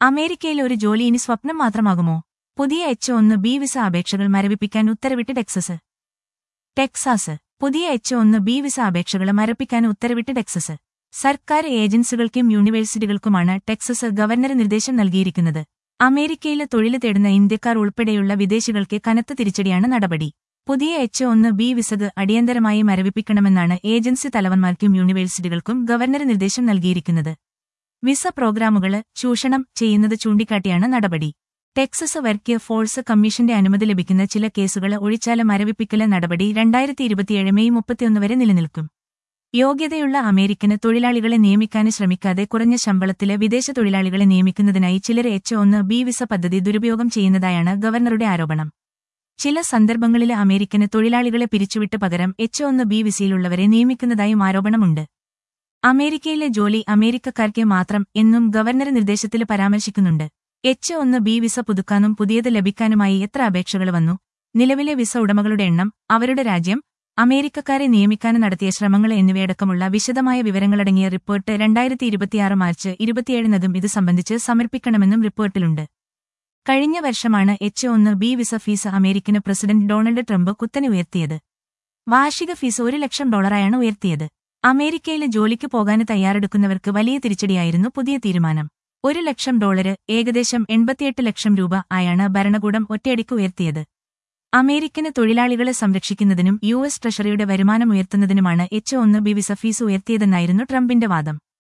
അമേരിക്കയിൽ ഒരു ജോലി ഇനി സ്വപ്നം മാത്രമാകുമോ പുതിയ എച്ച് ഒന്ന് ബി വിസ അപേക്ഷകൾ മരവിപ്പിക്കാൻ ഉത്തരവിട്ട് ടെക്സസ് ടെക്സാസ് പുതിയ എച്ച് ഒന്ന് ബി വിസ അപേക്ഷകൾ മരപ്പിക്കാൻ ഉത്തരവിട്ട് ടെക്സസ് സർക്കാർ ഏജൻസികൾക്കും യൂണിവേഴ്സിറ്റികൾക്കുമാണ് ടെക്സസ് ഗവർണർ നിർദ്ദേശം നൽകിയിരിക്കുന്നത് അമേരിക്കയിൽ തൊഴിൽ തേടുന്ന ഇന്ത്യക്കാർ ഉൾപ്പെടെയുള്ള വിദേശികൾക്ക് കനത്ത തിരിച്ചടിയാണ് നടപടി പുതിയ എച്ച് ഒന്ന് ബി വിസക് അടിയന്തരമായി മരവിപ്പിക്കണമെന്നാണ് ഏജൻസി തലവന്മാർക്കും യൂണിവേഴ്സിറ്റികൾക്കും ഗവർണർ നിർദ്ദേശം നൽകിയിരിക്കുന്നത് വിസ പ്രോഗ്രാമുകള് ചൂഷണം ചെയ്യുന്നത് ചൂണ്ടിക്കാട്ടിയാണ് നടപടി ടെക്സസ് വർക്ക് ഫോഴ്സ് കമ്മീഷന്റെ അനുമതി ലഭിക്കുന്ന ചില കേസുകൾ ഒഴിച്ചാല് മരവിപ്പിക്കല് നടപടി രണ്ടായിരത്തി ഇരുപത്തിയേഴ് മെയ് മുപ്പത്തിയൊന്ന് വരെ നിലനിൽക്കും യോഗ്യതയുള്ള അമേരിക്കന് തൊഴിലാളികളെ നിയമിക്കാൻ ശ്രമിക്കാതെ കുറഞ്ഞ ശമ്പളത്തില് വിദേശ തൊഴിലാളികളെ നിയമിക്കുന്നതിനായി ചിലർ എച്ച് ഒന്ന് ബി വിസ പദ്ധതി ദുരുപയോഗം ചെയ്യുന്നതായാണ് ഗവർണറുടെ ആരോപണം ചില സന്ദർഭങ്ങളിൽ അമേരിക്കന് തൊഴിലാളികളെ പിരിച്ചുവിട്ട് പകരം എച്ച് ഒന്ന് ബി വിസയിലുള്ളവരെ നിയമിക്കുന്നതായും ആരോപണമുണ്ട് അമേരിക്കയിലെ ജോലി അമേരിക്കക്കാർക്ക് മാത്രം എന്നും ഗവർണർ നിർദ്ദേശത്തിൽ പരാമർശിക്കുന്നുണ്ട് എച്ച് ഒന്ന് ബി വിസ പുതുക്കാനും പുതിയത് ലഭിക്കാനുമായി എത്ര അപേക്ഷകൾ വന്നു നിലവിലെ വിസ ഉടമകളുടെ എണ്ണം അവരുടെ രാജ്യം അമേരിക്കക്കാരെ നിയമിക്കാൻ നടത്തിയ ശ്രമങ്ങൾ എന്നിവയടക്കമുള്ള വിശദമായ വിവരങ്ങളടങ്ങിയ റിപ്പോർട്ട് രണ്ടായിരത്തി ഇരുപത്തിയാറ് മാർച്ച് ഇരുപത്തിയേഴിനതും ഇത് സംബന്ധിച്ച് സമർപ്പിക്കണമെന്നും റിപ്പോർട്ടിലുണ്ട് കഴിഞ്ഞ വർഷമാണ് എച്ച് ഒന്ന് B visa fees American president Donald Trump കുത്തനെ ഉയർത്തിയത് വാർഷിക ഫീസ് ഒരു ലക്ഷം ഡോളറായാണ് ഉയർത്തിയത് അമേരിക്കയിലെ ജോലിക്ക് പോകാൻ തയ്യാറെടുക്കുന്നവർക്ക് വലിയ തിരിച്ചടിയായിരുന്നു പുതിയ തീരുമാനം ഒരു ലക്ഷം ഡോളറ് ഏകദേശം എൺപത്തിയെട്ട് ലക്ഷം രൂപ ആയാണ് ഭരണകൂടം ഒറ്റയടിക്ക് ഉയർത്തിയത് അമേരിക്കന് തൊഴിലാളികളെ സംരക്ഷിക്കുന്നതിനും യു എസ് ട്രഷറിയുടെ വരുമാനം ഉയർത്തുന്നതിനുമാണ് എച്ച് ഒന്ന് ബി വിസ ഫീസ് ഉയർത്തിയതെന്നായിരുന്നു ട്രംപിന്റെ വാദം